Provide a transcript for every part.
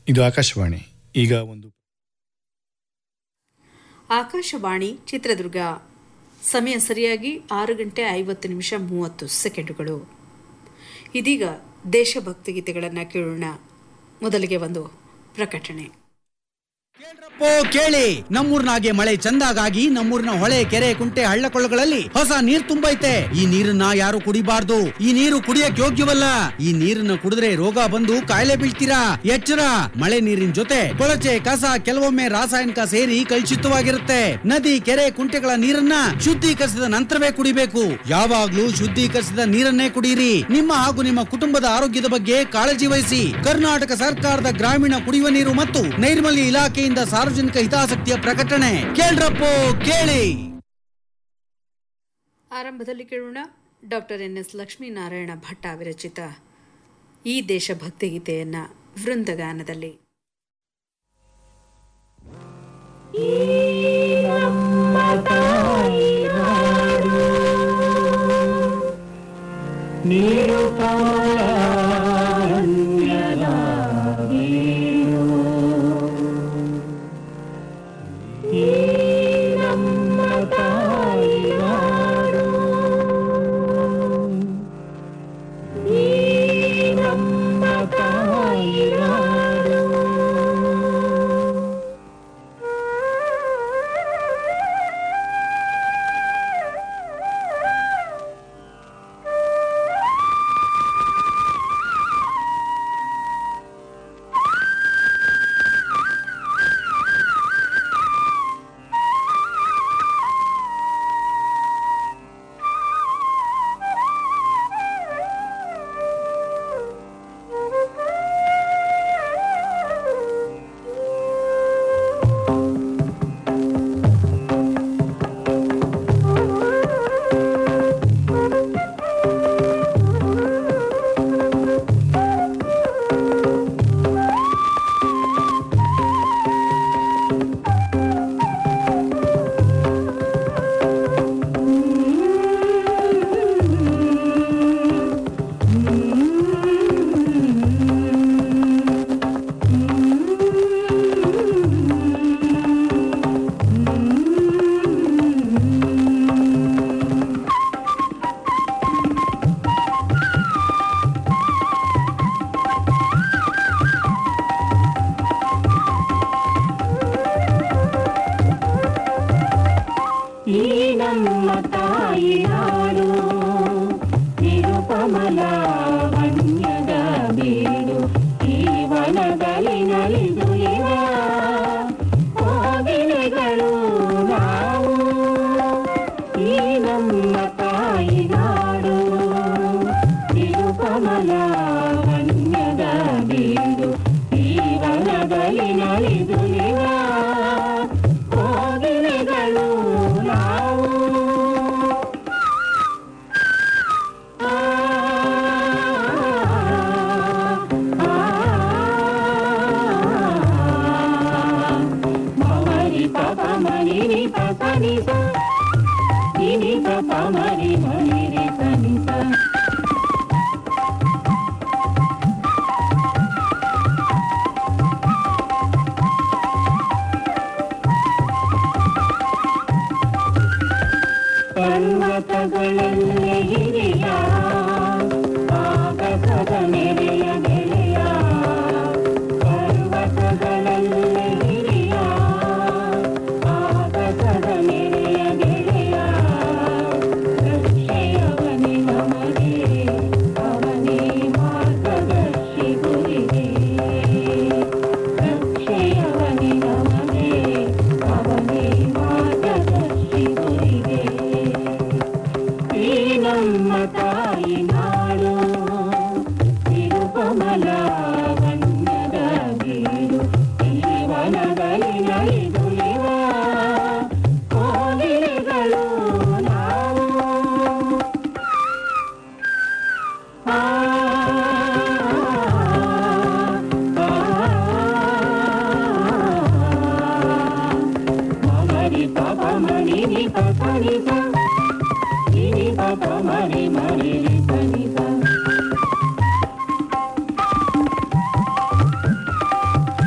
ಇದು ಆಕಾಶವಾಣಿ ಈಗ ಒಂದು ಆಕಾಶವಾಣಿ ಚಿತ್ರದುರ್ಗ ಸಮಯ ಸರಿಯಾಗಿ ಆರು ಗಂಟೆ ಐವತ್ತು ನಿಮಿಷ ಮೂವತ್ತು ಸೆಕೆಂಡುಗಳು ಇದೀಗ ದೇಶಭಕ್ತಿ ಗೀತೆಗಳನ್ನು ಕೇಳೋಣ ಮೊದಲಿಗೆ ಒಂದು ಪ್ರಕಟಣೆ ಕೇಳ್ರಪ್ಪೋ ಕೇಳಿ ನಮ್ಮೂರ್ನಾಗೆ ಮಳೆ ಚಂದಾಗಾಗಿ ನಮ್ಮೂರಿನ ಹೊಳೆ ಕೆರೆ ಕುಂಟೆ ಹಳ್ಳ ಕೊಳ್ಳಗಳಲ್ಲಿ ಹೊಸ ನೀರ್ ತುಂಬೈತೆ ಈ ನೀರನ್ನ ಯಾರು ಕುಡಿಬಾರ್ದು ಈ ನೀರು ಕುಡಿಯಕ್ ಯೋಗ್ಯವಲ್ಲ ಈ ನೀರನ್ನ ಕುಡಿದ್ರೆ ರೋಗ ಬಂದು ಕಾಯಿಲೆ ಬೀಳ್ತೀರಾ ಎಚ್ಚರ ಮಳೆ ನೀರಿನ ಜೊತೆ ಕೊಳಚೆ ಕಸ ಕೆಲವೊಮ್ಮೆ ರಾಸಾಯನಿಕ ಸೇರಿ ಕಲುಷಿತವಾಗಿರುತ್ತೆ ನದಿ ಕೆರೆ ಕುಂಟೆಗಳ ನೀರನ್ನ ಶುದ್ಧೀಕರಿಸಿದ ನಂತರವೇ ಕುಡಿಬೇಕು ಯಾವಾಗ್ಲೂ ಶುದ್ಧೀಕರಿಸಿದ ನೀರನ್ನೇ ಕುಡಿಯಿರಿ ನಿಮ್ಮ ಹಾಗೂ ನಿಮ್ಮ ಕುಟುಂಬದ ಆರೋಗ್ಯದ ಬಗ್ಗೆ ಕಾಳಜಿ ವಹಿಸಿ ಕರ್ನಾಟಕ ಸರ್ಕಾರದ ಗ್ರಾಮೀಣ ಕುಡಿಯುವ ನೀರು ಮತ್ತು ನೈರ್ಮಲ್ಯ ಇಲಾಖೆಯಿಂದ ಸಾರ್ವಜನಿಕ ಹಿತಾಸಕ್ತಿಯ ಪ್ರಕಟಣೆ ಕೇಳ್ರಪ್ಪೋ ಕೇಳಿ ಆರಂಭದಲ್ಲಿ ಕೇಳೋಣ doctor N S Lakshminarayana Bhatta ವಿರಚಿತ ಈ ದೇಶಭಕ್ತಿ ಗೀತೆಯನ್ನು ವೃಂದಗಾನದಲ್ಲಿ ಈ ನಮ್ಮ ತಾಯಿ ನಾಡು ನಿರುಪಮಲ ವನ್ಯದ ಬೀಡು ಈ ವನದಲ್ಲಿ ನಲಿದು ಇವ ಕೋಗಿಲೆಗಳು ನಾವು ಈ ನಮ್ಮ ತಾಯಿ ನಾಡು ನಿರುಪಮಲ ವನ್ಯದ ಬೀಡು ಈ ವನದಲ್ಲಿ ನಲಿದು ಇವ ಕೋಗಿಲೆಗಳು ನಾವು ಆ, ಆ, ಮಮರಿ ಪಪ ಮರಿ ರಿ ಪಪ ನಿ ಸ ನಿ ಪಪ ಮರಿ ಮರಿ ರಿ ಸ ನಿ ಸ ಪರ್ವತಗಳಲ್ಲಿ ಹಿರಿಯ ಆಗಸದ ನೆರೆಯ ಗೆಳೆಯ ಪರ್ವತಗಳಲ್ಲಿ ಹಿರಿಯ ಆಗಸದ ನೆರೆಯ ಗೆಳೆಯ ರಕ್ಷೆಯವನೇ ನಮಗೆ ಅವನೇ ಮಾರ್ಗದರ್ಶಿ ಗುರಿಗೆ ರಕ್ಷೆಯವನೇ ನಮಗೆ ಅವನೇ ಮಾರ್ಗದರ್ಶಿ ಗುರಿಗೆ ಈ ನಮ್ಮ ತಾಯಿ ನಾಡು ತಿರುಪಮಲ ವನ್ಯದ ಬೀಡು ಈ ವನದಲ್ಲಿ ನಲಿದು ಇವ ಕೋಗಿಲೆಗಳು ನಾವು ಆ, ಆ, ಮಮರಿ ಪಾಪ ಮರಿ ನಿ ಪಪ ನಿ ಸ ನಿ ಪಪ ಮರಿ ಮರಿ ರಿ ಸ ನಿ ಸ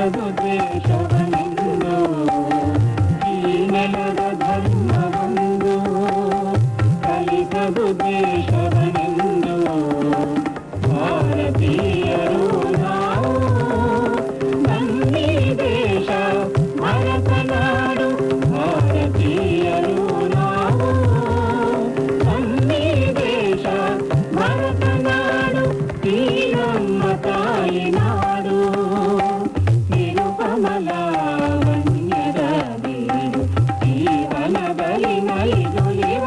ಕಲಿತದು ದ್ವೇಷವನೆಂದು ಈ ನೆಲದ ಧರ್ಮವೊಂದು ಕಲಿತದು ದ್ವೇಷವನೆಂದು ಭಾರತೀಯರು ನಾವು ಬನ್ನಿ ದೇಶ ಭರತ ನಾಡು ಭಾರತೀಯರು ನಾವು ಬನ್ನಿ ದೇಶ ಭರತ ನಾಡು ಈ ನಮ್ಮ ತಾಯಿ ನಾಡು ನಿರುಪಮಲ ವನ್ಯದ ಬೀಡು ಜೀವನದಲ್ಲಿ ನಲಿದುಲಿವ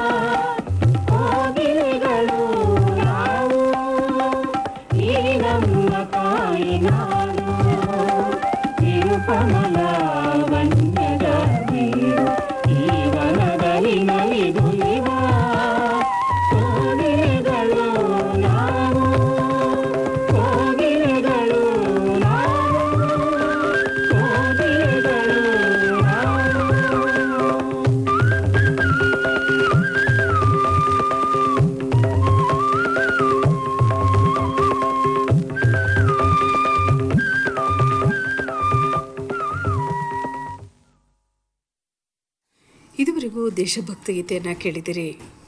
ಕೋಗಿಲೆಗಳು ನಾವು ಈ ನಮ್ಮ ತಾಯಿ ನಾಡು ನಿರುಪಮಲ ವನ್ಯದ ಬೀಡು ಜೀವನದಲ್ಲಿ ನಲಿದುಲಿವ ಕೋಗಿಲೆಗಳು ನಾವು ಕೋಗಿಲೆಗಳು ನಾವು ಕೋಗಿಲೆಗಳು ನಾವು ಇದುವರೆಗೂ ದೇಶಭಕ್ತಿ ಗೀತೆಯನ್ನು ಕೇಳಿದಿರಿ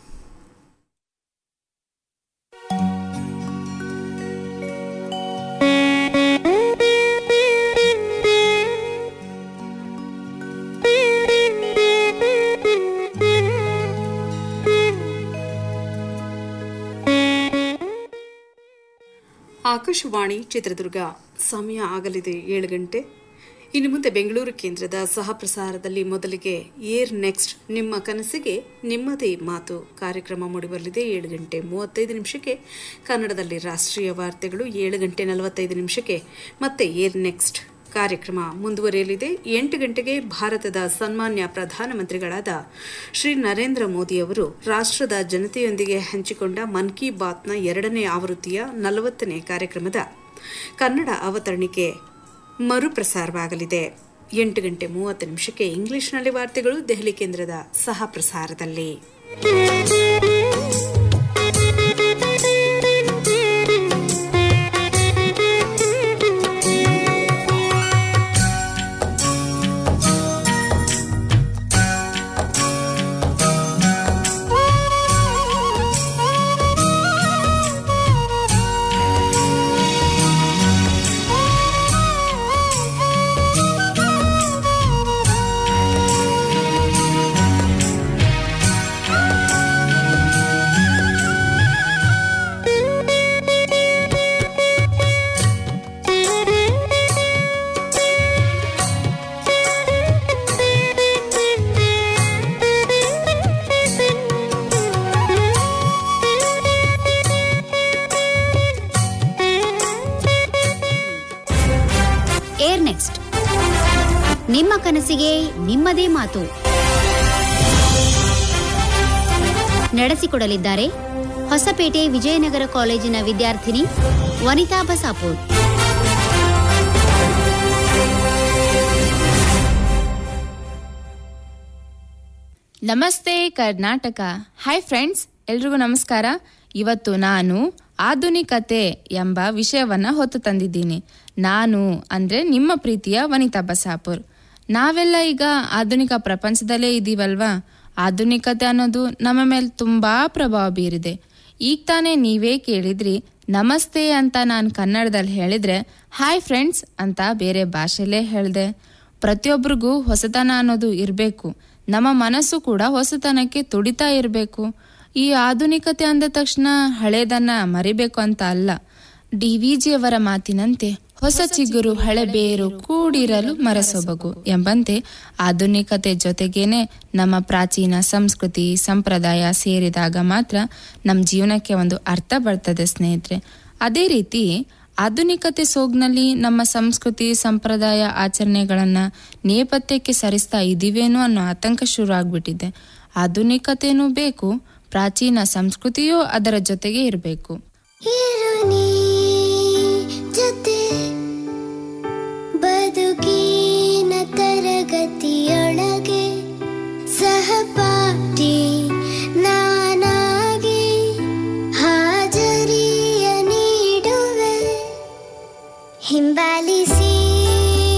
ಆಕಾಶವಾಣಿ ಚಿತ್ರದುರ್ಗ ಸಮಯ ಆಗಲಿದೆ ಏಳು ಗಂಟೆ ಇನ್ನು ಮುಂದೆ ಬೆಂಗಳೂರು ಕೇಂದ್ರದ ಸಹ ಪ್ರಸಾರದಲ್ಲಿ ಮೊದಲಿಗೆ ಏರ್ ನೆಕ್ಸ್ಟ್ ನಿಮ್ಮ ಕನಸಿಗೆ ನಿಮ್ಮದೇ ಮಾತು ಕಾರ್ಯಕ್ರಮ ಮೂಡಿಬರಲಿದೆ ಏಳು ಗಂಟೆ ಮೂವತ್ತೈದು ನಿಮಿಷಕ್ಕೆ ಕನ್ನಡದಲ್ಲಿ ರಾಷ್ಟ್ರೀಯ ವಾರ್ತೆಗಳು ಏಳು ಗಂಟೆ ನಲವತ್ತೈದು ನಿಮಿಷಕ್ಕೆ ಮತ್ತೆ ಏರ್ ನೆಕ್ಸ್ಟ್ ಕಾರ್ಯಕ್ರಮ ಮುಂದುವರಿಯಲಿದೆ ಎಂಟು ಗಂಟೆಗೆ ಭಾರತದ ಸನ್ಮಾನ್ಯ ಪ್ರಧಾನಮಂತ್ರಿಗಳಾದ ಶ್ರೀ ನರೇಂದ್ರ ಮೋದಿಯವರು ರಾಷ್ಟ್ರದ ಜನತೆಯೊಂದಿಗೆ ಹಂಚಿಕೊಂಡ ಮನ್ ಕಿ ಬಾತ್ನ ಎರಡನೇ ಆವೃತ್ತಿಯ ನಲವತ್ತನೇ ಕಾರ್ಯಕ್ರಮದ ಕನ್ನಡ ಅವತರಣಿಕೆ ಮರುಪ್ರಸಾರವಾಗಲಿದೆ ಎಂಟು ಗಂಟೆ ಮೂವತ್ತು ನಿಮಿಷಕ್ಕೆ ಇಂಗ್ಲಿಷ್ನಲ್ಲಿ ವಾರ್ತೆಗಳು ದೆಹಲಿ ಕೇಂದ್ರದ ಸಹ ಪ್ರಸಾರದಲ್ಲಿ ಏರ್ ನೆಕ್ಸ್ಟ್ ನಿಮ್ಮ ಕನಸಿಗೆ ನಿಮ್ಮದೇ ಮಾತು ನಡೆಸಿಕೊಡಲಿದ್ದಾರೆ ಹೊಸಪೇಟೆ ವಿಜಯನಗರ ಕಾಲೇಜಿನ ವಿದ್ಯಾರ್ಥಿನಿ ವನಿತಾ ಬಸಾಪುರ್ ನಮಸ್ತೆ ಕರ್ನಾಟಕ ಹಾಯ್ ಫ್ರೆಂಡ್ಸ್ ಎಲ್ರಿಗೂ ನಮಸ್ಕಾರ ಇವತ್ತು ನಾನು ಆಧುನಿಕತೆ ಎಂಬ ವಿಷಯವನ್ನ ಹೊತ್ತು ತಂದಿದ್ದೀನಿ ನಾನು ಅಂದ್ರೆ ನಿಮ್ಮ ಪ್ರೀತಿಯ ವನಿತಾ ಬಸಾಪುರ್ ನಾವೆಲ್ಲ ಈಗ ಆಧುನಿಕ ಪ್ರಪಂಚದಲ್ಲೇ ಇದ್ದೀವಲ್ವಾ ಆಧುನಿಕತೆ ಅನ್ನೋದು ನಮ್ಮ ಮೇಲೆ ತುಂಬಾ ಪ್ರಭಾವ ಬೀರಿದೆ ಈಗ ತಾನೇ ನೀವೇ ಕೇಳಿದ್ರಿ ನಮಸ್ತೆ ಅಂತ ನಾನು ಕನ್ನಡದಲ್ಲಿ ಹೇಳಿದ್ರೆ ಹಾಯ್ ಫ್ರೆಂಡ್ಸ್ ಅಂತ ಬೇರೆ ಭಾಷೆಯಲ್ಲೇ ಹೇಳಿದೆ ಪ್ರತಿಯೊಬ್ಬರಿಗೂ ಹೊಸತನ ಅನ್ನೋದು ಇರಬೇಕು ನಮ್ಮ ಮನಸ್ಸು ಕೂಡ ಹೊಸತನಕ್ಕೆ ತುಡಿತಾ ಇರಬೇಕು ಈ ಆಧುನಿಕತೆ ಅಂದ ತಕ್ಷಣ ಹಳೇದನ್ನ ಮರಿಬೇಕು ಅಂತ ಅಲ್ಲ ಡಿ ವಿ ಜಿಯವರ ಮಾತಿನಂತೆ ಹೊಸ ಚಿಗುರು ಹಳೆ ಬೇರು ಕೂಡಿರಲು ಮರಸೊಬಗು ಎಂಬಂತೆ ಆಧುನಿಕತೆ ಜೊತೆಗೇನೆ ನಮ್ಮ ಪ್ರಾಚೀನ ಸಂಸ್ಕೃತಿ ಸಂಪ್ರದಾಯ ಸೇರಿದಾಗ ಮಾತ್ರ ನಮ್ಮ ಜೀವನಕ್ಕೆ ಒಂದು ಅರ್ಥ ಬರ್ತದೆ ಸ್ನೇಹಿತರೆ ಅದೇ ರೀತಿ ಆಧುನಿಕತೆ ಸೋಗ್ನಲ್ಲಿ ನಮ್ಮ ಸಂಸ್ಕೃತಿ ಸಂಪ್ರದಾಯ ಆಚರಣೆಗಳನ್ನ ನೇಪಥ್ಯಕ್ಕೆ ಸರಿಸ್ತಾ ಇದೀವೇನೋ ಅನ್ನೋ ಆತಂಕ ಶುರು ಆಗ್ಬಿಟ್ಟಿದೆ ಆಧುನಿಕತೆನೂ ಬೇಕು ಪ್ರಾಚೀನ ಸಂಸ್ಕೃತಿಯೂ ಅದರ ಜೊತೆಗೆ ಇರಬೇಕು ಇರುನಿ ಜೊತೆ ಬದುಕಿನ ತರಗತಿಯೊಳಗೆ ಸಹಪಾಠಿ ನಾನಾಗಿ ಹಾಜರಿಯ ನೀಡುವೆ ಹಿಂಬಾಲಿಸಿ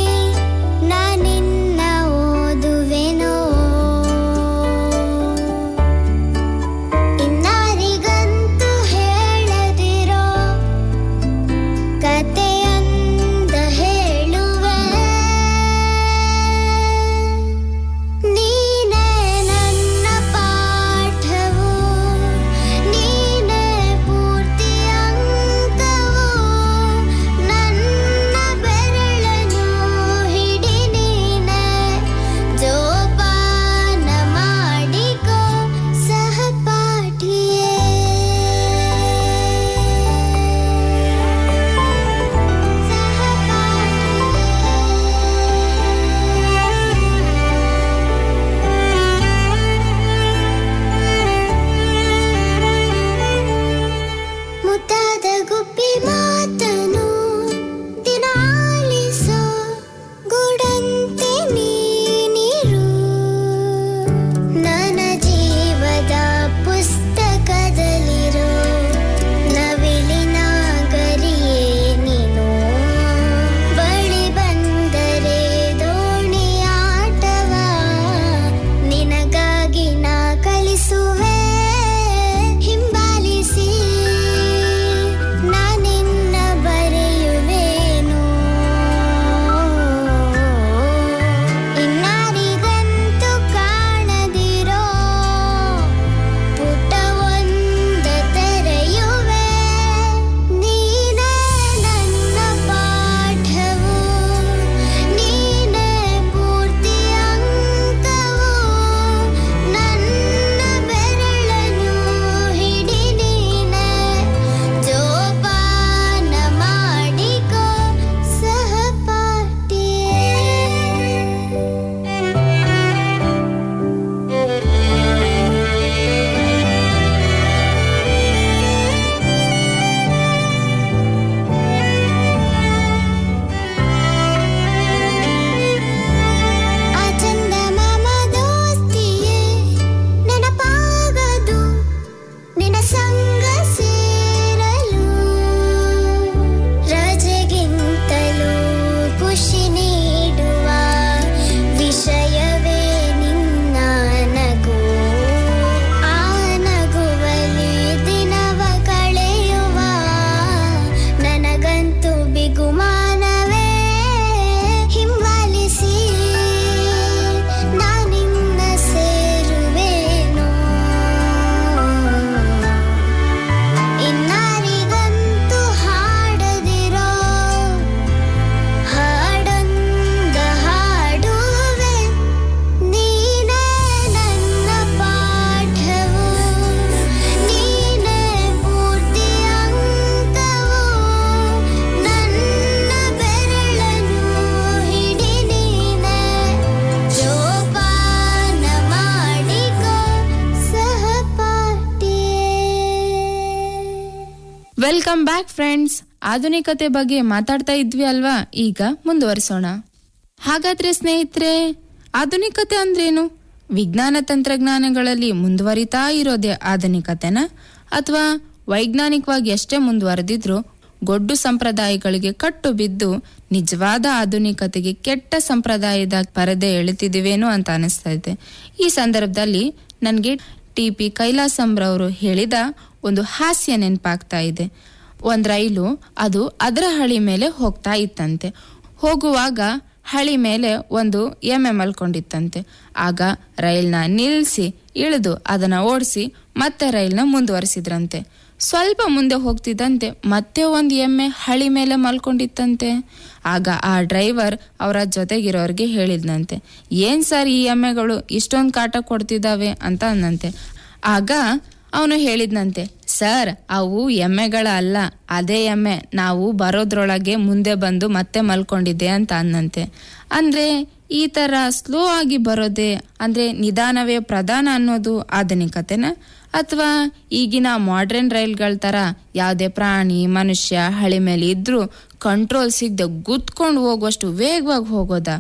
ವೆಲ್ಕಮ್ ಬ್ಯಾಕ್ ಫ್ರೆಂಡ್ಸ್ ಆಧುನಿಕತೆ ಬಗ್ಗೆ ಮಾತಾಡ್ತಾ ಇದ್ವಿ ಅಲ್ವಾ ಈಗ ಮುಂದುವರಿಸೋಣ ಹಾಗಾದ್ರೆ ಸ್ನೇಹಿತರೆ ಆಧುನಿಕತೆ ಅಂದ್ರೇನು ವಿಜ್ಞಾನ ತಂತ್ರಜ್ಞಾನಗಳಲ್ಲಿ ಮುಂದುವರಿತಾ ಇರೋದೇ ಆಧುನಿಕತೆನ ಅಥವಾ ವೈಜ್ಞಾನಿಕವಾಗಿ ಎಷ್ಟೇ ಮುಂದುವರೆದಿದ್ರು ಗೊಡ್ಡು ಸಂಪ್ರದಾಯಗಳಿಗೆ ಕಟ್ಟು ಬಿದ್ದು ನಿಜವಾದ ಆಧುನಿಕತೆಗೆ ಕೆಟ್ಟ ಸಂಪ್ರದಾಯದ ಪರದೆ ಎಳಿತಿದಿವೇನೋ ಅಂತ ಅನಿಸ್ತಾ ಇದೆ ಈ ಸಂದರ್ಭದಲ್ಲಿ ನನಗೆ ಟಿ ಪಿ ಕೈಲಾಸಂರವರು ಹೇಳಿದ ಒಂದು ಹಾಸ್ಯ ನೆನಪಾಗ್ತಾ ಇದೆ ಒಂದ್ ರೈಲು ಅದು ಅದರ ಹಳಿ ಮೇಲೆ ಹೋಗ್ತಾ ಇತ್ತಂತೆ ಹೋಗುವಾಗ ಹಳಿ ಮೇಲೆ ಒಂದು ಎಮ್ಮೆ ಮಲ್ಕೊಂಡಿತ್ತಂತೆ ಆಗ ರೈಲ್ನ ನಿಲ್ಲಿಸಿ ಇಳಿದು ಅದನ್ನ ಓಡಿಸಿ ಮತ್ತೆ ರೈಲ್ನ ಮುಂದುವರಿಸಿದ್ರಂತೆ ಸ್ವಲ್ಪ ಮುಂದೆ ಹೋಗ್ತಿದ್ದಂತೆ ಮತ್ತೆ ಒಂದು ಎಮ್ಮೆ ಹಳಿ ಮೇಲೆ ಮಲ್ಕೊಂಡಿತ್ತಂತೆ ಆಗ ಆ ಡ್ರೈವರ್ ಅವರ ಜೊತೆಗಿರೋರ್ಗೆ ಹೇಳಿದ್ನಂತೆ ಏನ್ ಸರ್ ಈ ಎಮ್ಮೆಗಳು ಇಷ್ಟೊಂದು ಕಾಟ ಕೊಡ್ತಿದ್ದಾವೆ ಅಂತ ಅಂದಂತೆ ಆಗ ಅವನು ಹೇಳಿದ್ನಂತೆ ಸರ್ ಅವು ಎಮ್ಮೆಗಳ ಅಲ್ಲ ಅದೇ ಎಮ್ಮೆ ನಾವು ಬರೋದ್ರೊಳಗೆ ಮುಂದೆ ಬಂದು ಮತ್ತೆ ಮಲ್ಕೊಂಡಿದ್ದೆ ಅಂತ ಅನ್ನಂತೆ ಅಂದ್ರೆ ಈ ತರ ಸ್ಲೋ ಆಗಿ ಬರೋದೇ ಅಂದ್ರೆ ನಿಧಾನವೇ ಪ್ರಧಾನ ಅನ್ನೋದು ಆಧುನಿಕತೆನ ಅಥವಾ ಈಗಿನ ಮಾಡ್ರನ್ ರೈಲ್ಗಳ ತರ ಯಾವುದೇ ಪ್ರಾಣಿ ಮನುಷ್ಯ ಹಳಿ ಮೇಲೆ ಇದ್ರೂ ಕಂಟ್ರೋಲ್ ಸಿಗದೆ ಗುದ್ಕೊಂಡು ಹೋಗುವಷ್ಟು ವೇಗವಾಗಿ ಹೋಗೋದಾ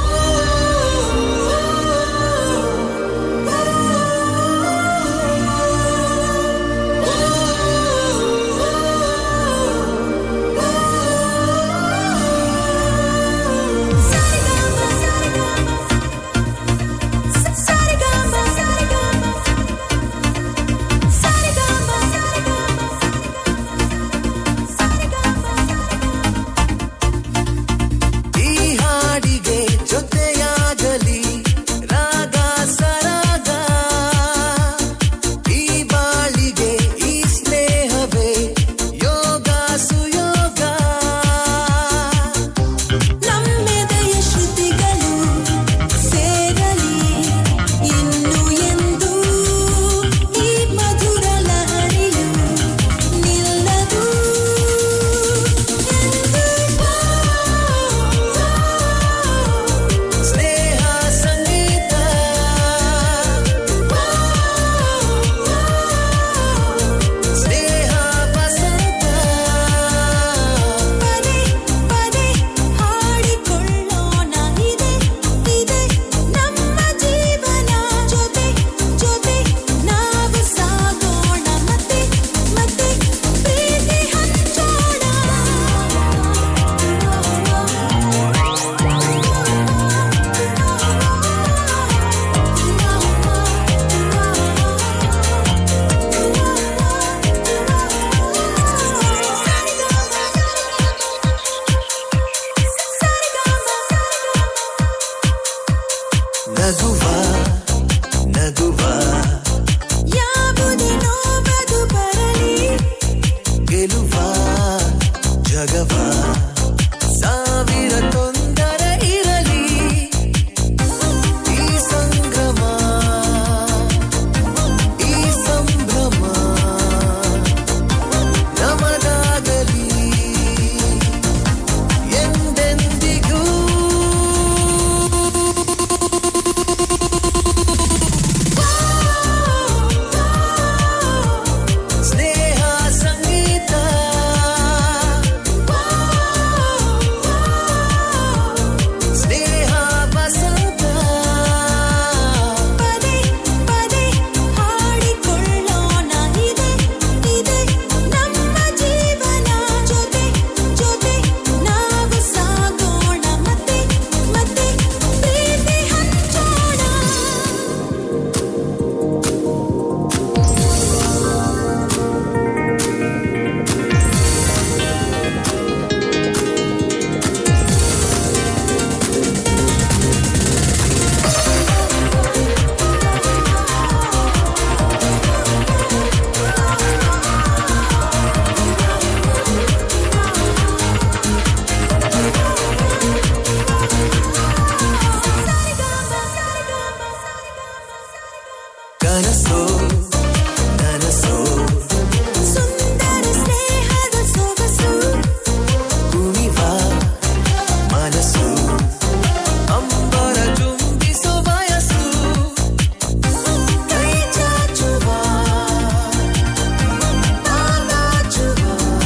ಈ ಹಾಡಿಗೆ ಜೊತೆಯಾಗಲಿ ರಾಗ ಸರಾಗ ಈ ಬಾಳಿಗೆ ಈ ಸ್ನೇಹವೇ ಯೋಗ ಸುಯೋಗ ನಮ್ಮೆದೆಯ ಶ್ರುತಿಗಳು ಸೇರಲಿ ಇನ್ನು ಎಂದು ಈ ಮಧುರ ಲಹರಿಯು ನಿಲ್ಲದು ಸ್ನೇಹ ಸಂಗೀತ ಸ್ನೇಹ ವಸಂತ ಪದೇ ಪದೇ ಹಾಡಿಕೊಳ್ಳೋಣ ಇದೆ ಇದೆ ನಮ್ಮ ಜೀವನ ಜೊತೆ ಜೊತೆ ನಾವು ಸಾಗೋಣ ಮತ್ತೆ ಮತ್ತೆ ಪ್ರೀತಿ ನಗುವ ನಗುವ ಯಾವುದೇ ನೋವದು ಬರಲಿ ಗೆಲುವ ಜಗವ ಸಾವಿರ ತೊಂದರೆ ಇರಲಿ ಈ ಸಂಭ್ರಮ ಈ ಸಂಭ್ರಮ ನಮದಾಗಲಿ ಎಂದೆಂದಿಗೂ ಸ್ನೇಹ ಸಂಗೀತ ಸ್ನೇಹ ವಸಂತ ಪದೇ ಪದೇ ಹಾಡಿಕೊಳ್ಳೋಣ ಇದೆ ಇದೆ ನಮ್ಮ ಜೀವನ ಜೊತೆ ಜೊತೆ ನಾವು ಸಾಗೋಣ ಮತ್ತೆ ಮತ್ತೆ ಪ್ರೀತಿ ಹಂಚೋಣ ಕನಸೋ ನನಸೋ ಸುಂದರ ಸ್ನೇಹದ ಸೊಗಸು ಕುಣಿವ ಮನಸ್ಸು ಅಂಬರ ಚುಂಬಿಸೋ ಬಯಸು ಕೈ ಚಾಚುವ ನಾಚುವ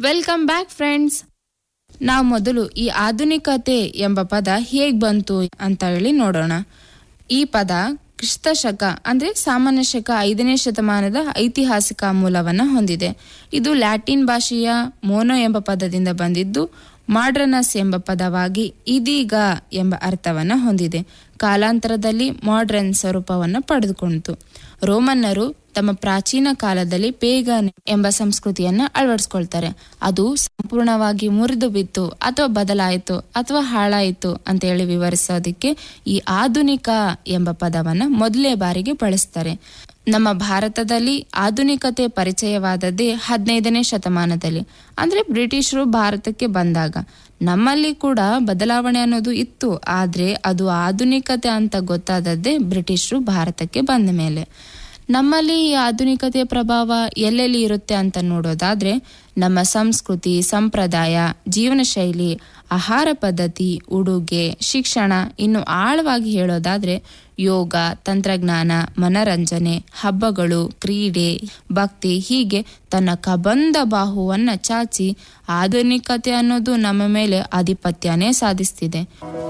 ವೆಲ್ಕಮ್ ಬ್ಯಾಕ್ ಫ್ರೆಂಡ್ಸ್ ನಾವು ಮೊದಲು ಈ ಆಧುನಿಕತೆ ಎಂಬ ಪದ ಹೇಗ್ ಬಂತು ಅಂತ ಹೇಳಿ ನೋಡೋಣ ಈ ಪದ ಕ್ರಿಸ್ತ ಶಕ ಅಂದ್ರೆ ಸಾಮಾನ್ಯ ಶಕ ಐದನೇ ಶತಮಾನದ ಐತಿಹಾಸಿಕ ಮೂಲವನ್ನ ಹೊಂದಿದೆ ಇದು ಲ್ಯಾಟಿನ್ ಭಾಷೆಯ ಮೋನೋ ಎಂಬ ಪದದಿಂದ ಬಂದಿದ್ದು ಮಾಡ್ರನಸ್ ಎಂಬ ಪದವಾಗಿ ಇದೀಗ ಎಂಬ ಅರ್ಥವನ್ನ ಹೊಂದಿದೆ ಕಾಲಾಂತರದಲ್ಲಿ ಮಾಡ್ರನ್ ಸ್ವರೂಪವನ್ನು ಪಡೆದುಕೊಂಡಿತು ರೋಮನ್ನರು ತಮ್ಮ ಪ್ರಾಚೀನ ಕಾಲದಲ್ಲಿ ಪೇಗನ್ ಎಂಬ ಸಂಸ್ಕೃತಿಯನ್ನ ಅಳವಡಿಸ್ಕೊಳ್ತಾರೆ ಅದು ಸಂಪೂರ್ಣವಾಗಿ ಮುರಿದು ಬಿತ್ತು ಅಥವಾ ಬದಲಾಯಿತು ಅಥವಾ ಹಾಳಾಯಿತು ಅಂತ ಹೇಳಿ ವಿವರಿಸೋದಕ್ಕೆ ಈ ಆಧುನಿಕ ಎಂಬ ಪದವನ್ನ ಮೊದಲೇ ಬಾರಿಗೆ ಬಳಸ್ತಾರೆ ನಮ್ಮ ಭಾರತದಲ್ಲಿ ಆಧುನಿಕತೆ ಪರಿಚಯವಾದದ್ದೇ ಹದಿನೈದನೇ ಶತಮಾನದಲ್ಲಿ ಅಂದ್ರೆ ಬ್ರಿಟಿಷರು ಭಾರತಕ್ಕೆ ಬಂದಾಗ ನಮ್ಮಲ್ಲಿ ಕೂಡ ಬದಲಾವಣೆ ಅನ್ನೋದು ಇತ್ತು ಆದ್ರೆ ಅದು ಆಧುನಿಕತೆ ಅಂತ ಗೊತ್ತಾದದ್ದೇ ಬ್ರಿಟಿಷರು ಭಾರತಕ್ಕೆ ಬಂದ ಮೇಲೆ ನಮ್ಮಲ್ಲಿ ಈ ಆಧುನಿಕತೆಯ ಪ್ರಭಾವ ಎಲ್ಲೆಲ್ಲಿ ಇರುತ್ತೆ ಅಂತ ನೋಡೋದಾದ್ರೆ ನಮ್ಮ ಸಂಸ್ಕೃತಿ ಸಂಪ್ರದಾಯ ಜೀವನ ಶೈಲಿ ಆಹಾರ ಪದ್ಧತಿ ಉಡುಗೆ ಶಿಕ್ಷಣ ಇನ್ನು ಆಳವಾಗಿ ಹೇಳೋದಾದ್ರೆ ಯೋಗ ತಂತ್ರಜ್ಞಾನ ಮನರಂಜನೆ ಹಬ್ಬಗಳು ಕ್ರೀಡೆ ಭಕ್ತಿ ಹೀಗೆ ತನ್ನ ಕಬಂದ ಬಾಹುವನ್ನ ಚಾಚಿ ಆಧುನಿಕತೆ ಅನ್ನೋದು ನಮ್ಮ ಮೇಲೆ ಆಧಿಪತ್ಯನೇ ಸಾಧಿಸ್ತಿದೆ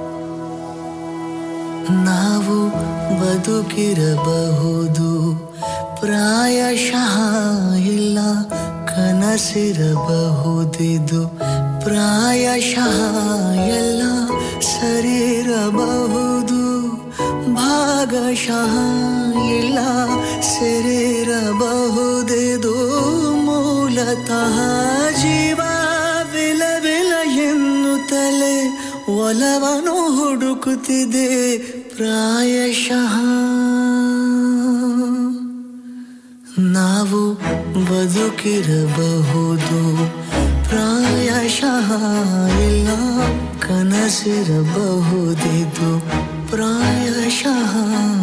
ನಾವು ಬದುಕಿರಬಹುದು ಪ್ರಾಯಶಃ ಇಲ್ಲ ಕನಸಿರಬಹುದಿದು ಪ್ರಾಯಶಃ ಎಲ್ಲ ಸರಿರಬಹುದು ಭಾಗಶಃ ಇಲ್ಲ ಸರಿರಬಹುದಿದು ಮೂಲತಃ ಜೀವ ವಿಲ ವಿಲ ಎನ್ನುತ್ತಲೇ ಒಲವನು ಹುಡುಕುತ್ತಿದೆ ಪ್ರಾಯಶಃ ನಾವು ಬದುಕಿರಬಹುದು ಪ್ರಾಯಶಃ ಇಲ್ಲ ಕನಸಿರಬಹುದಿದು ಪ್ರಾಯಶಃ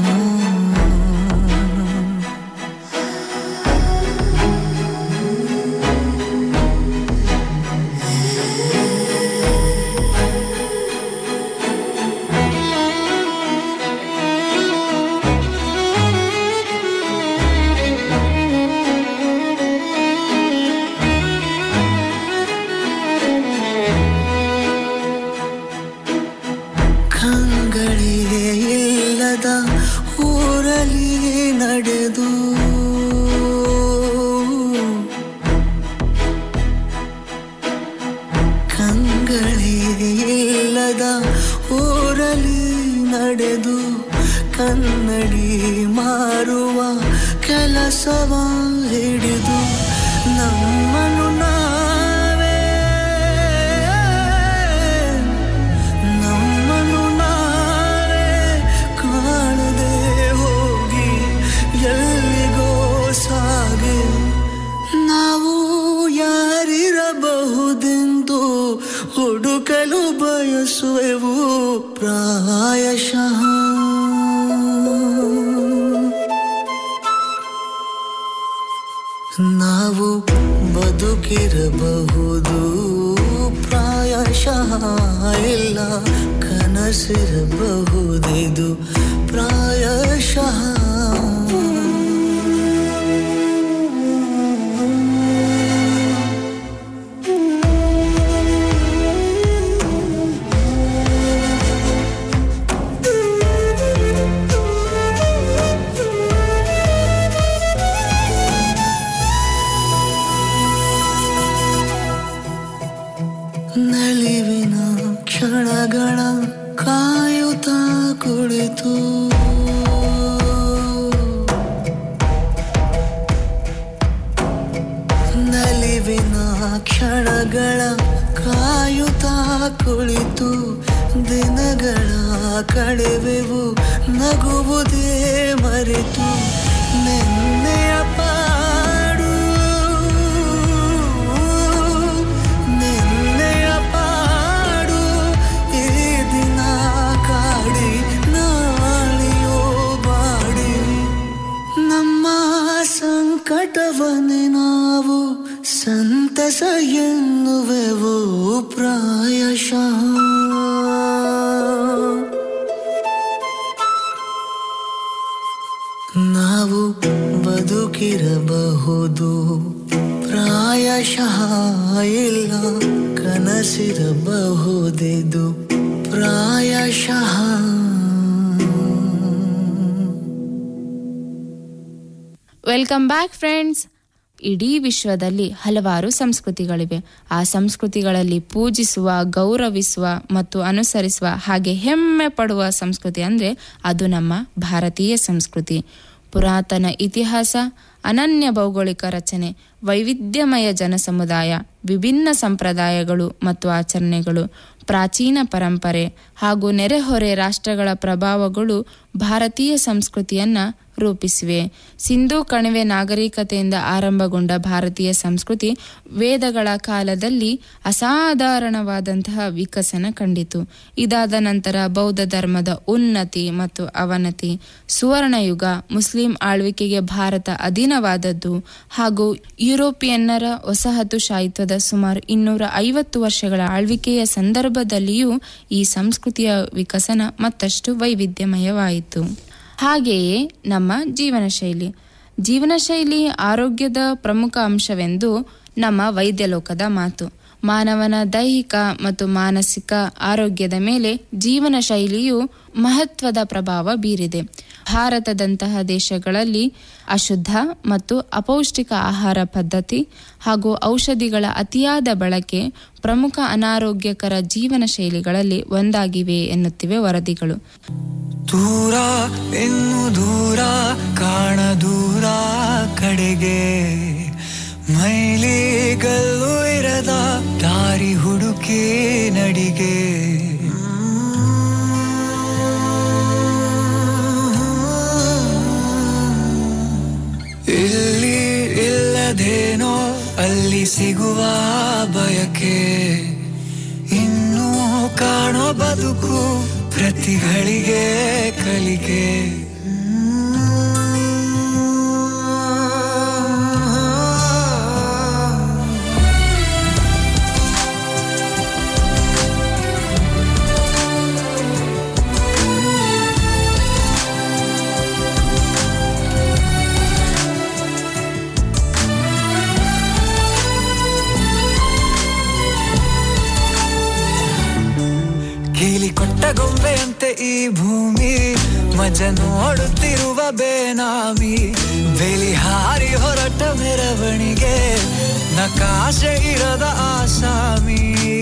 ಕಂಗಳಿಗೆ ಇಲ್ಲದ ಊರಲ್ಲಿ ನಡೆದು ಕಂಗಳಿಗೆ ಇಲ್ಲದ ಊರಲ್ಲಿ ನಡೆದು ಕನ್ನಡಿ ಮಾರುವ ಕೆಲಸವ ಹಿಡಿದು ನಮ್ಮನ್ನು ನಾವೇ ನಮ್ಮನ್ನು ನಾವೇ ಕಾಣದೆ ಹೋಗಿ ಎಲ್ಲಿಗೋ ಸಾಗಿ ನಾವು ಯಾರಿರಬಹುದೆಂದು ಹುಡುಕಲು ಬಯಸುವೆವು ಪ್ರಾಯಶಃ ನಾವು ಬದುಕಿರಬಹುದು ಪ್ರಾಯಶಃ ಇಲ್ಲ ಕನಸಿರಬಹುದಿದು ಪ್ರಾಯಶಃ ನಲಿವಿನ ಕ್ಷಣಗಳ ಕಾಯುತ್ತ ಕುಳಿತು ನಲಿವಿನ ಕ್ಷಣಗಳ ಕಾಯುತ್ತ ಕುಳಿತು ದಿನಗಳ ಕಳೆವೆವು ನಗುವುದೇ ಮರೆತು ನೆನ್ನೆಯ ಪಾಡು ನಿನ್ನೆಯ ಪಾಡು ಈ ದಿನ ಕಾಡಿ ನಾಳೆಯೋ ಬಾಡಿ ನಮ್ಮ ಸಂಕಟವನ್ನೇ ನಾವು ಸಂತಸ ಎನ್ನುವೆವು ಪ್ರಾಯಶಃ ನಾವು ಬದುಕಿರಬಹುದು ಪ್ರಾಯ ಪ್ರಾಯಶಃ ಇಲ್ಲ ಕನಸಿರಬಹುದೆದು ಪ್ರಾಯಶಃ ವೆಲ್ಕಮ್ ಬ್ಯಾಕ್ ಫ್ರೆಂಡ್ಸ್ ಇಡೀ ವಿಶ್ವದಲ್ಲಿ ಹಲವಾರು ಸಂಸ್ಕೃತಿಗಳಿವೆ ಆ ಸಂಸ್ಕೃತಿಗಳಲ್ಲಿ ಪೂಜಿಸುವ ಗೌರವಿಸುವ ಮತ್ತು ಅನುಸರಿಸುವ ಹಾಗೆ ಹೆಮ್ಮೆ ಪಡುವ ಸಂಸ್ಕೃತಿ ಅಂದರೆ ಅದು ನಮ್ಮ ಭಾರತೀಯ ಸಂಸ್ಕೃತಿ ಪುರಾತನ ಇತಿಹಾಸ ಅನನ್ಯ ಭೌಗೋಳಿಕ ರಚನೆ ವೈವಿಧ್ಯಮಯ ಜನಸಮುದಾಯ ವಿಭಿನ್ನ ಸಂಪ್ರದಾಯಗಳು ಮತ್ತು ಆಚರಣೆಗಳು ಪ್ರಾಚೀನ ಪರಂಪರೆ ಹಾಗೂ ನೆರೆಹೊರೆ ರಾಷ್ಟ್ರಗಳ ಪ್ರಭಾವಗಳು ಭಾರತೀಯ ಸಂಸ್ಕೃತಿಯನ್ನ ರೂಪಿಸಿವೆ ಸಿಂಧೂ ಕಣಿವೆ ನಾಗರಿಕತೆಯಿಂದ ಆರಂಭಗೊಂಡ ಭಾರತೀಯ ಸಂಸ್ಕೃತಿ ವೇದಗಳ ಕಾಲದಲ್ಲಿ ಅಸಾಧಾರಣವಾದಂತಹ ವಿಕಸನ ಕಂಡಿತು ಇದಾದ ನಂತರ ಬೌದ್ಧ ಧರ್ಮದ ಉನ್ನತಿ ಮತ್ತು ಅವನತಿ ಸುವರ್ಣಯುಗ ಮುಸ್ಲಿಂ ಆಳ್ವಿಕೆಗೆ ಭಾರತ ಅಧೀನವಾದದ್ದು ಹಾಗೂ ಯುರೋಪಿಯನ್ನರ ವಸಾಹತುಶಾಹಿತ್ವದ ಸುಮಾರು ಇನ್ನೂರ ಐವತ್ತು ವರ್ಷಗಳ ಆಳ್ವಿಕೆಯ ಸಂದರ್ಭದಲ್ಲಿಯೂ ಈ ಸಂಸ್ಕೃತಿಯ ವಿಕಸನ ಮತ್ತಷ್ಟು ವೈವಿಧ್ಯಮಯವಾಯಿತು ಹಾಗೆಯೇ ನಮ್ಮ ಜೀವನ ಶೈಲಿ ಜೀವನ ಶೈಲಿ ಆರೋಗ್ಯದ ಪ್ರಮುಖ ಅಂಶವೆಂದು ನಮ್ಮ ವೈದ್ಯ ಲೋಕದ ಮಾತು ಮಾನವನ ದೈಹಿಕ ಮತ್ತು ಮಾನಸಿಕ ಆರೋಗ್ಯದ ಮೇಲೆ ಜೀವನ ಶೈಲಿಯು ಮಹತ್ವದ ಪ್ರಭಾವ ಬೀರಿದೆ ಭಾರತದಂತಹ ದೇಶಗಳಲ್ಲಿ ಅಶುದ್ಧ ಮತ್ತು ಅಪೌಷ್ಟಿಕ ಆಹಾರ ಪದ್ಧತಿ ಹಾಗೂ ಔಷಧಿಗಳ ಅತಿಯಾದ ಬಳಕೆ ಪ್ರಮುಖ ಅನಾರೋಗ್ಯಕರ ಜೀವನ ಶೈಲಿಗಳಲ್ಲಿ ಒಂದಾಗಿವೆ ಎನ್ನುತ್ತಿವೆ ವರದಿಗಳು ದೂರ ಇನ್ನು ದೂರ ಕಾಣ ದೂರ ಕಡೆಗೆ ಮೈಲಿಗಲ್ಲು ಇರದ ದಾರಿ ಹುಡುಕಿ ನಡಿಗೆ ಇಲ್ಲಿ ಇಲ್ಲದೇನೋ ಅಲ್ಲಿ ಸಿಗುವ ಬಯಕೆ ಇನ್ನೂ ಕಾಣೋ ಬದುಕು ಪ್ರತಿಗಳಿಗೆ ಕಲಿಕೆ ಕೀಲಿ ಕೊಟ್ಟ ಗೊಂಬೆಯಂತೆ ಈ ಭೂಮಿ ಮಜ ನೋಡುತ್ತಿರುವ ಬೇನಾಮಿ ಬೆಲಿ ಹಾರಿ ಹೊರಟ ಮೆರವಣಿಗೆ ನಕಾಶೆ ಇರದ ಆಸಾಮಿ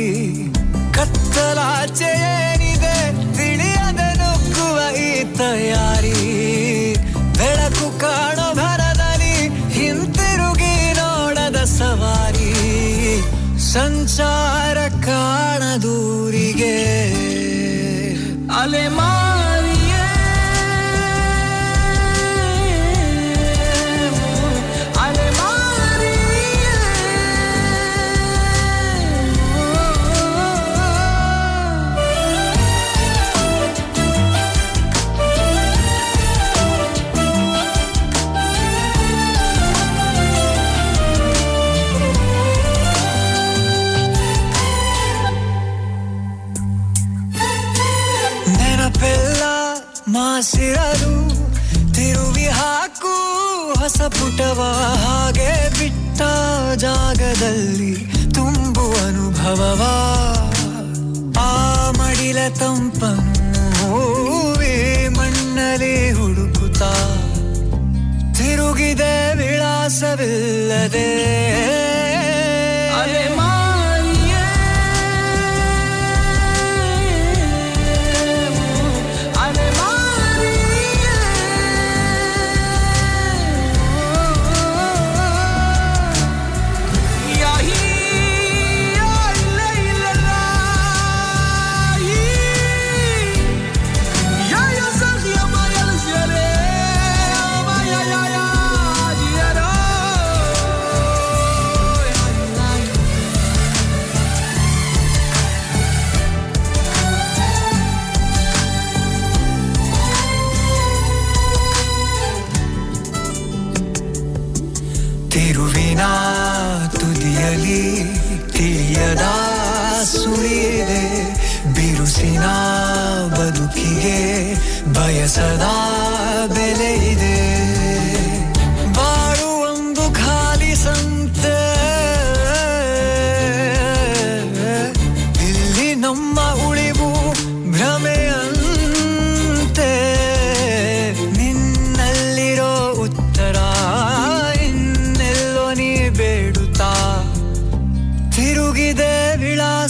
ಕತ್ತಲಾಚೆ ಏನಿದೆ ತಿಳಿಯದೆ ನುಗ್ಗುವ ಈ ತಯಾರಿ ಬೆಳಕು ಕಾಣೋ ಭರದಲ್ಲಿ ಹಿಂತಿರುಗಿ ನೋಡದ ಸವಾರಿ ಸಂಚಾರ ಕಾಣದೂರಿಗೆ ಅಲೆಮಾರಿಯೇ ಅಲೆಮಾರಿಯೇ ನೆನಪೆಲ್ಲ ಮಾಸಿರಲು ತಿರುವಿ ಹಾಕು ಹೊಸ ಪುಟವ ಹಾಗೆ ಬಿಟ್ಟ ಜಾಗದಲ್ಲಿ ತುಂಬು ಅನುಭವವ ಆ ಮಡಿಲ ತಂಪನ್ನು ಹೂವಿ ಮಣ್ಣಲ್ಲಿ ಹುಡುಕುತ್ತಾ ತಿರುಗಿದೆ ವಿಳಾಸವಿಲ್ಲದೆ ಅಲೆಮಾರಿಯೇ ಅಲೆಮಾರಿಯೇ ಯಾಹೀ ಯಾ ಇಲ್ಲ ಇಲ್ಲ ಲಾ ಯೀ ಯಾ ಯಾ ಸಖಿ ಯಾ ಯಾ ಸಿಯರೆ ಯಾ ಯಾ ಯಾ ಜಿಯರೋ ತಿರುವಿನ ತುದಿಯಲಿ ತಿಳಿಯದ ಸುಳಿಯಿದೆ ಬಿರುಸಿನ ಬದುಕಿಗೆ ಬಯಸದ ಬೆಲೆ ಇದೆ ಬಾಳು ಒಂದು ಖಾಲಿ ಸಂತೆ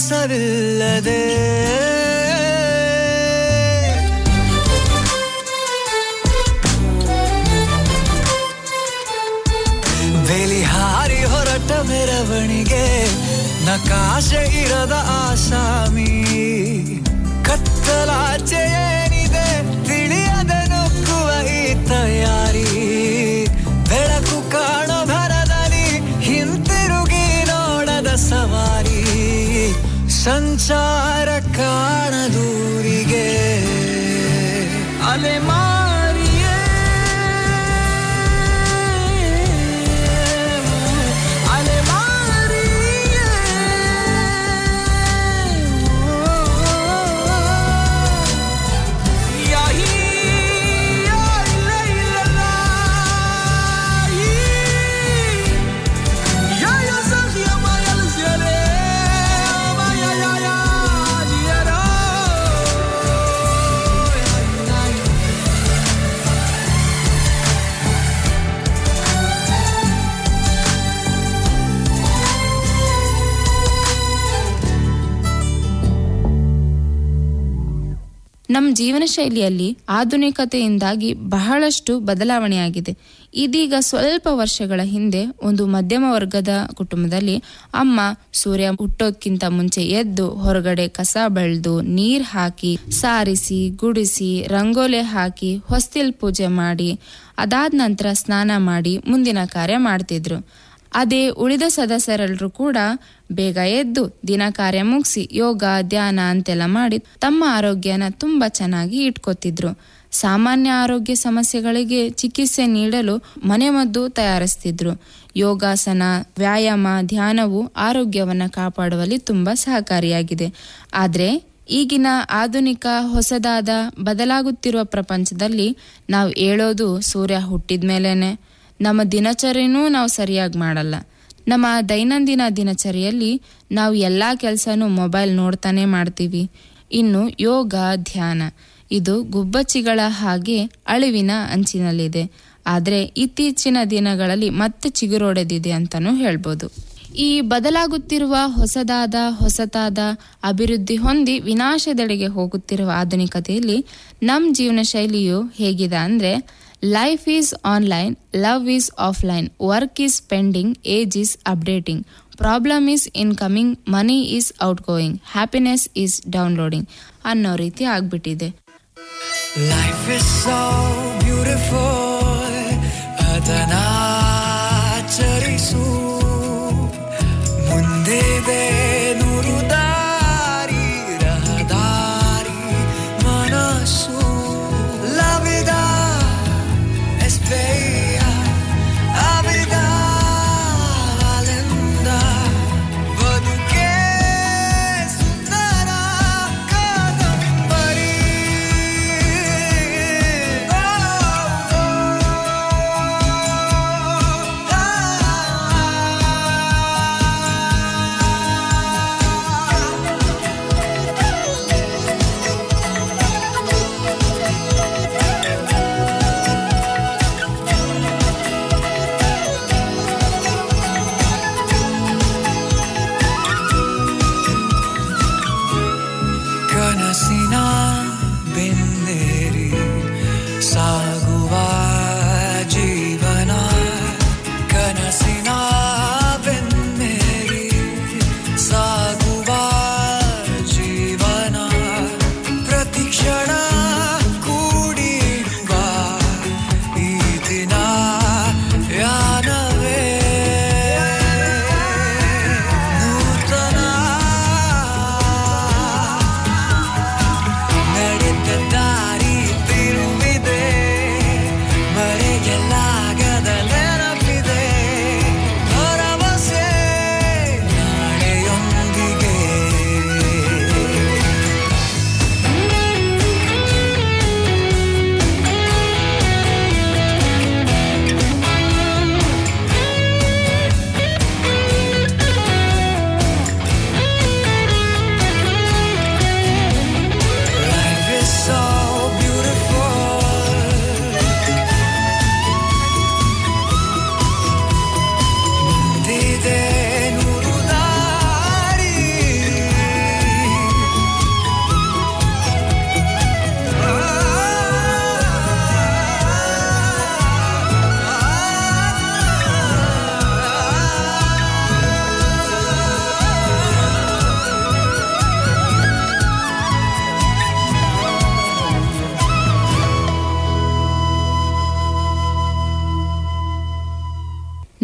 ಮೋಸವಿಲ್ಲದೆ ಬೇಲಿ ಹಾರಿ ಹೊರಟ ಮೆರವಣಿಗೆ ನಕಾಶೆ ಇರದ ಆಸಾಮಿ ಕತ್ತಲಾಚೆ ಏನಿದೆ ತಿಳಿಯದೆ ನುಗ್ಗುವ ಈ ತಯಾರಿ ಬೆಳಕು ಕಾಣೋ ಭರದಲ್ಲಿ ಹಿಂತಿರುಗಿ ನೋಡದ ಸವಾರಿ ಸಂಚಾರ ಕಾಣದೂರಿಗೆ ಅಲೆ ಮಾರಿಯೇ ಅಲೆ ಮಾರಿಯೇ ಯಾಹೀ ಯಾ ಇಲ್ಲ ಇಲ್ಲ ಲಾ ಯೀ ಯಾ ಯಾ ಸಖಿಯ ಮಾಯಲ್ ಸೆರೆ ಮಾಯಾ ಯಾ ಯಾ ದಿಯರಾ ನಮ್ಮ ಜೀವನ ಶೈಲಿಯಲ್ಲಿ ಆಧುನಿಕತೆಯಿಂದಾಗಿ ಬಹಳಷ್ಟು ಬದಲಾವಣೆಯಾಗಿದೆ ಇದೀಗ ಸ್ವಲ್ಪ ವರ್ಷಗಳ ಹಿಂದೆ ಒಂದು ಮಧ್ಯಮ ವರ್ಗದ ಕುಟುಂಬದಲ್ಲಿ ಅಮ್ಮ ಸೂರ್ಯ ಹುಟ್ಟೋದ್ಕಿಂತ ಮುಂಚೆ ಎದ್ದು ಹೊರಗಡೆ ಕಸ ಬೆಳೆದು ನೀರ್ ಹಾಕಿ ಸಾರಿಸಿ ಗುಡಿಸಿ ರಂಗೋಲೆ ಹಾಕಿ ಹೊಸ್ತಿಲ್ ಪೂಜೆ ಮಾಡಿ ಅದಾದ ನಂತರ ಸ್ನಾನ ಮಾಡಿ ಮುಂದಿನ ಕಾರ್ಯ ಮಾಡ್ತಿದ್ರು ಅದೇ ಉಳಿದ ಸದಸ್ಯರೆಲ್ಲರೂ ಕೂಡ ಬೇಗ ಎದ್ದು ದಿನ ಕಾರ್ಯ ಮುಗಿಸಿ ಯೋಗ ಧ್ಯಾನ ಅಂತೆಲ್ಲ ಮಾಡಿ ತಮ್ಮ ಆರೋಗ್ಯನ ತುಂಬಾ ಚೆನ್ನಾಗಿ ಇಟ್ಕೋತಿದ್ರು ಸಾಮಾನ್ಯ ಆರೋಗ್ಯ ಸಮಸ್ಯೆಗಳಿಗೆ ಚಿಕಿತ್ಸೆ ನೀಡಲು ಮನೆಮದ್ದು ತಯಾರಿಸ್ತಿದ್ರು ಯೋಗಾಸನ ವ್ಯಾಯಾಮ ಧ್ಯಾನವು ಆರೋಗ್ಯವನ್ನ ಕಾಪಾಡುವಲ್ಲಿ ತುಂಬಾ ಸಹಕಾರಿಯಾಗಿದೆ ಆದ್ರೆ ಈಗಿನ ಆಧುನಿಕ ಹೊಸದಾದ ಬದಲಾಗುತ್ತಿರುವ ಪ್ರಪಂಚದಲ್ಲಿ ನಾವು ಹೇಳೋದು ಸೂರ್ಯ ಹುಟ್ಟಿದ ಮೇಲೇನೆ ನಮ್ಮ ದಿನಚರಿನೂ ನಾವು ಸರಿಯಾಗಿ ಮಾಡಲ್ಲ ನಮ್ಮ ದೈನಂದಿನ ದಿನಚರಿಯಲ್ಲಿ ನಾವು ಎಲ್ಲ ಕೆಲಸನೂ ಮೊಬೈಲ್ ನೋಡ್ತಾನೆ ಮಾಡ್ತೀವಿ ಇನ್ನು ಯೋಗ ಧ್ಯಾನ ಇದು ಗುಬ್ಬಚ್ಚಿಗಳ ಹಾಗೆ ಅಳಿವಿನ ಅಂಚಿನಲ್ಲಿದೆ ಆದರೆ ಇತ್ತೀಚಿನ ದಿನಗಳಲ್ಲಿ ಮತ್ತೆ ಚಿಗುರೊಡೆದಿದೆ ಅಂತಾನೂ ಹೇಳ್ಬೋದು ಈ ಬದಲಾಗುತ್ತಿರುವ ಹೊಸದಾದ ಹೊಸತಾದ ಅಭಿವೃದ್ಧಿ ಹೊಂದಿ ವಿನಾಶದೆಡೆಗೆ ಹೋಗುತ್ತಿರುವ ಆಧುನಿಕತೆಯಲ್ಲಿ ನಮ್ಮ ಜೀವನ ಶೈಲಿಯು ಹೇಗಿದೆ ಅಂದ್ರೆ life is online love is offline work is pending age is updating problem is incoming money is outgoing happiness is downloading ಅನ್ನೋ ರೀತಿ ಆಗ್ಬಿಟ್ಟಿದೆ Life is so beautiful ಅದನಾಚರಿಸು ಮುಂದೆದೆ ನೂರು ದಾರಿ ರಹದಾರಿ ಮನಸ್ಸು ಲವಿದ ಎಸ್ಪೆಯ ಅವಿದ ಅಲೆಂದ ಬದುಕೆ ಸುಂದರ ಕಾದಂಬರಿ ಓ, ಓ, ಓ.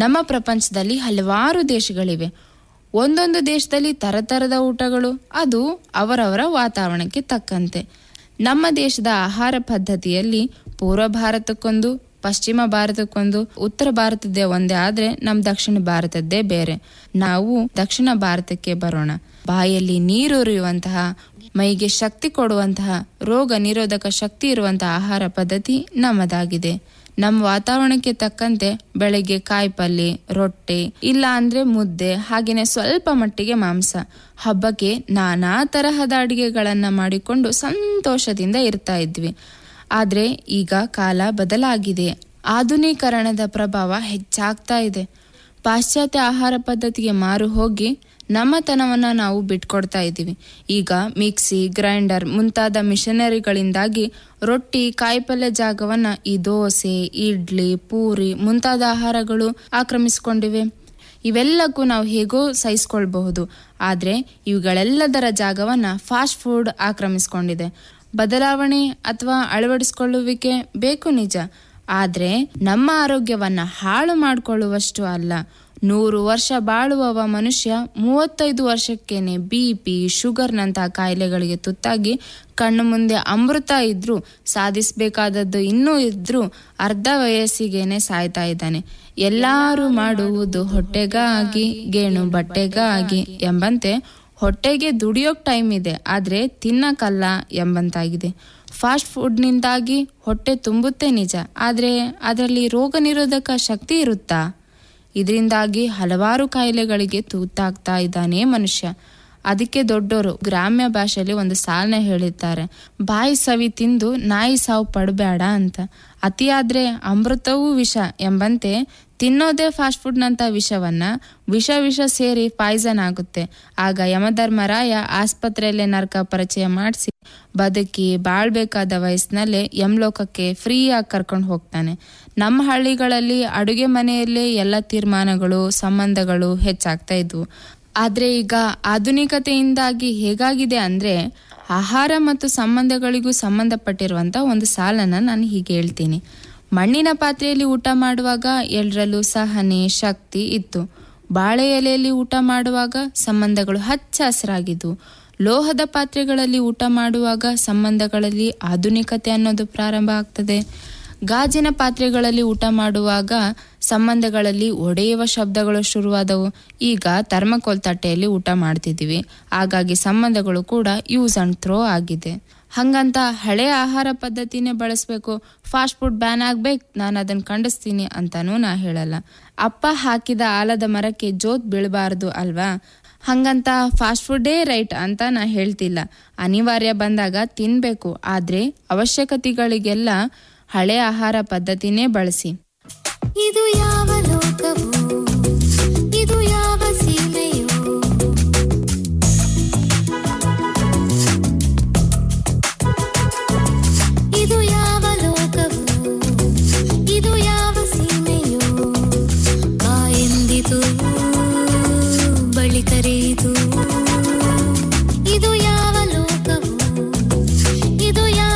ನಮ್ಮ ಪ್ರಪಂಚದಲ್ಲಿ ಹಲವಾರು ದೇಶಗಳಿವೆ ಒಂದೊಂದು ದೇಶದಲ್ಲಿ ತರತರದ ಊಟಗಳು ಅದು ಅವರವರ ವಾತಾವರಣಕ್ಕೆ ತಕ್ಕಂತೆ ನಮ್ಮ ದೇಶದ ಆಹಾರ ಪದ್ಧತಿಯಲ್ಲಿ ಪೂರ್ವ ಭಾರತಕ್ಕೊಂದು ಪಶ್ಚಿಮ ಭಾರತಕ್ಕೊಂದು ಉತ್ತರ ಭಾರತದ್ದೇ ಒಂದೇ ಆದ್ರೆ ನಮ್ ದಕ್ಷಿಣ ಭಾರತದ್ದೇ ಬೇರೆ ನಾವು ದಕ್ಷಿಣ ಭಾರತಕ್ಕೆ ಬರೋಣ ಬಾಯಲ್ಲಿ ನೀರೂರಿಯುವಂತಹ ಮೈಗೆ ಶಕ್ತಿ ಕೊಡುವಂತಹ ರೋಗ ನಿರೋಧಕ ಶಕ್ತಿ ಇರುವಂತಹ ಆಹಾರ ಪದ್ಧತಿ ನಮ್ಮದಾಗಿದೆ ನಮ್ಮ ವಾತಾವರಣಕ್ಕೆ ತಕ್ಕಂತೆ ಬೆಳಗ್ಗೆ ಕಾಯಿಪಲ್ಲೆ ರೊಟ್ಟೆ ಇಲ್ಲ ಅಂದ್ರೆ ಮುದ್ದೆ ಹಾಗೇನೆ ಸ್ವಲ್ಪ ಮಟ್ಟಿಗೆ ಮಾಂಸ ಹಬ್ಬಕ್ಕೆ ನಾನಾ ತರಹದ ಅಡಿಗೆಗಳನ್ನ ಮಾಡಿಕೊಂಡು ಸಂತೋಷದಿಂದ ಇರ್ತಾ ಇದ್ವಿ ಆದ್ರೆ ಈಗ ಕಾಲ ಬದಲಾಗಿದೆ ಆಧುನೀಕರಣದ ಪ್ರಭಾವ ಹೆಚ್ಚಾಗ್ತಾ ಇದೆ ಪಾಶ್ಚಾತ್ಯ ಆಹಾರ ಪದ್ಧತಿಗೆ ಮಾರು ಹೋಗಿ ನಮ್ಮತನವನ್ನ ನಾವು ಬಿಟ್ಕೊಡ್ತಾ ಇದ್ದೀವಿ ಈಗ ಮಿಕ್ಸಿ ಗ್ರೈಂಡರ್ ಮುಂತಾದ ಮಿಷನರಿಗಳಿಂದಾಗಿ ರೊಟ್ಟಿ ಕಾಯಿಪಲ್ಯ ಜಾಗವನ್ನ ಈ ದೋಸೆ ಇಡ್ಲಿ ಪೂರಿ ಮುಂತಾದ ಆಹಾರಗಳು ಆಕ್ರಮಿಸಿಕೊಂಡಿವೆ ಇವೆಲ್ಲಕ್ಕೂ ನಾವು ಹೇಗೋ ಸಹಿಸ್ಕೊಳ್ಬಹುದು ಆದ್ರೆ ಇವುಗಳೆಲ್ಲದರ ಜಾಗವನ್ನ ಫಾಸ್ಟ್ ಫುಡ್ ಆಕ್ರಮಿಸಿಕೊಂಡಿದೆ ಬದಲಾವಣೆ ಅಥವಾ ಅಳವಡಿಸಿಕೊಳ್ಳುವಿಕೆ ಬೇಕು ನಿಜ ಆದ್ರೆ ನಮ್ಮ ಆರೋಗ್ಯವನ್ನ ಹಾಳು ಮಾಡಿಕೊಳ್ಳುವಷ್ಟು ಅಲ್ಲ ನೂರು ವರ್ಷ ಬಾಳುವವ ಮನುಷ್ಯ ಮೂವತ್ತೈದು ವರ್ಷಕ್ಕೇನೆ ಬಿ ಪಿ ಶುಗರ್ನಂತಹ ಕಾಯಿಲೆಗಳಿಗೆ ತುತ್ತಾಗಿ ಕಣ್ಣು ಮುಂದೆ ಅಮೃತ ಇದ್ರೂ ಸಾಧಿಸಬೇಕಾದದ್ದು ಇನ್ನೂ ಇದ್ರೂ ಅರ್ಧ ವಯಸ್ಸಿಗೇನೆ ಸಾಯ್ತಾ ಇದ್ದಾನೆ ಎಲ್ಲಾರು ಮಾಡುವುದು ಹೊಟ್ಟೆಗಾಗಿ ಗೇಣು ಬಟ್ಟೆಗಾಗಿ ಎಂಬಂತೆ ಹೊಟ್ಟೆಗೆ ದುಡಿಯೋಕ್ ಟೈಮ್ ಇದೆ ಆದ್ರೆ ತಿನ್ನಕ್ಕಲ್ಲ ಎಂಬಂತಾಗಿದೆ ಫಾಸ್ಟ್ ಫುಡ್ನಿಂದಾಗಿ ಹೊಟ್ಟೆ ತುಂಬುತ್ತೆ ನಿಜ ಆದ್ರೆ ಅದರಲ್ಲಿ ರೋಗ ನಿರೋಧಕ ಶಕ್ತಿ ಇರುತ್ತಾ ಇದರಿಂದಾಗಿ ಹಲವಾರು ಕಾಯಿಲೆಗಳಿಗೆ ತೂತಾಗ್ತಾ ಇದ್ದಾನೆ ಮನುಷ್ಯ ಅದಕ್ಕೆ ದೊಡ್ಡೋರು ಗ್ರಾಮ್ಯ ಭಾಷೆಯಲ್ಲಿ ಒಂದು ಸಾಲನೆ ಹೇಳಿದ್ದಾರೆ ಬಾಯಿ ಸವಿ ತಿಂದು ನಾಯಿ ಸಾವು ಪಡಬೇಡ ಅಂತ ಅತಿಯಾದ್ರೆ ಅಮೃತವೂ ವಿಷ ಎಂಬಂತೆ ತಿನ್ನೋದೇ ಫಾಸ್ಟ್ ಫುಡ್ನಂತ ವಿಷವನ್ನ ವಿಷ ವಿಷ ಸೇರಿ ಪಾಯ್ಸನ್ ಆಗುತ್ತೆ ಆಗ ಯಮಧರ್ಮರಾಯ ಆಸ್ಪತ್ರೆಯಲ್ಲೇ ನರಕ ಪರಿಚಯ ಮಾಡಿಸಿ ಬದುಕಿ ಬಾಳ್ಬೇಕಾದ ವಯಸ್ಸಿನಲ್ಲೇ ಯಮಲೋಕಕ್ಕೆ ಫ್ರೀಯಾಗಿ ಕರ್ಕೊಂಡು ಹೋಗ್ತಾನೆ ನಮ್ಮ ಹಳ್ಳಿಗಳಲ್ಲಿ ಅಡುಗೆ ಮನೆಯಲ್ಲೇ ಎಲ್ಲ ತೀರ್ಮಾನಗಳು ಸಂಬಂಧಗಳು ಹೆಚ್ಚಾಗ್ತಾ ಇದ್ವು ಆದ್ರೆ ಈಗ ಆಧುನಿಕತೆಯಿಂದಾಗಿ ಹೇಗಾಗಿದೆ ಅಂದ್ರೆ ಆಹಾರ ಮತ್ತು ಸಂಬಂಧಗಳಿಗೂ ಸಂಬಂಧಪಟ್ಟಿರುವಂತ ಒಂದು ಸಾಲನ್ನ ನಾನು ಹೀಗೆ ಹೇಳ್ತೀನಿ ಮಣ್ಣಿನ ಪಾತ್ರೆಯಲ್ಲಿ ಊಟ ಮಾಡುವಾಗ ಎಲ್ಲರಲ್ಲೂ ಸಹನೆ ಶಕ್ತಿ ಇತ್ತು ಬಾಳೆ ಎಲೆಯಲ್ಲಿ ಊಟ ಮಾಡುವಾಗ ಸಂಬಂಧಗಳು ಹಚ್ಚ ಹಸಿರಾಗಿದ್ವು ಲೋಹದ ಪಾತ್ರೆಗಳಲ್ಲಿ ಊಟ ಮಾಡುವಾಗ ಸಂಬಂಧಗಳಲ್ಲಿ ಆಧುನಿಕತೆ ಅನ್ನೋದು ಪ್ರಾರಂಭ ಆಗ್ತದೆ ಗಾಜಿನ ಪಾತ್ರೆಗಳಲ್ಲಿ ಊಟ ಮಾಡುವಾಗ ಸಂಬಂಧಗಳಲ್ಲಿ ಒಡೆಯುವ ಶಬ್ದಗಳು ಶುರುವಾದವು ಈಗ ಥರ್ಮಕೋಲ್ ತಟ್ಟೆಯಲ್ಲಿ ಊಟ ಮಾಡ್ತಿದ್ದೀವಿ ಹಾಗಾಗಿ ಸಂಬಂಧಗಳು ಕೂಡ ಯೂಸ್ ಅಂಡ್ ಥ್ರೋ ಆಗಿದೆ ಹಂಗಂತ ಹಳೆ ಆಹಾರ ಪದ್ಧತಿನೇ ಬಳಸಬೇಕು ಫಾಸ್ಟ್ ಫುಡ್ ಬ್ಯಾನ್ ಆಗ್ಬೇಕು ನಾನು ಅದನ್ನ ಖಂಡಿಸ್ತೀನಿ ಅಂತಾನೂ ನಾ ಹೇಳಲ್ಲ ಅಪ್ಪ ಹಾಕಿದ ಆಲದ ಮರಕ್ಕೆ ಜೋತ್ ಬೀಳಬಾರ್ದು ಅಲ್ವಾ ಹಂಗಂತ ಫಾಸ್ಟ್ ಫುಡ್ಡೇ ರೈಟ್ ಅಂತ ನಾ ಹೇಳ್ತಿಲ್ಲ ಅನಿವಾರ್ಯ ಬಂದಾಗ ತಿನ್ಬೇಕು ಆದ್ರೆ ಅವಶ್ಯಕತೆಗಳಿಗೆಲ್ಲ ಹಳೆ ಆಹಾರ ಪದ್ಧತಿನೇ ಬಳಸಿ ಇದು ಯಾವ ಲೋಕವು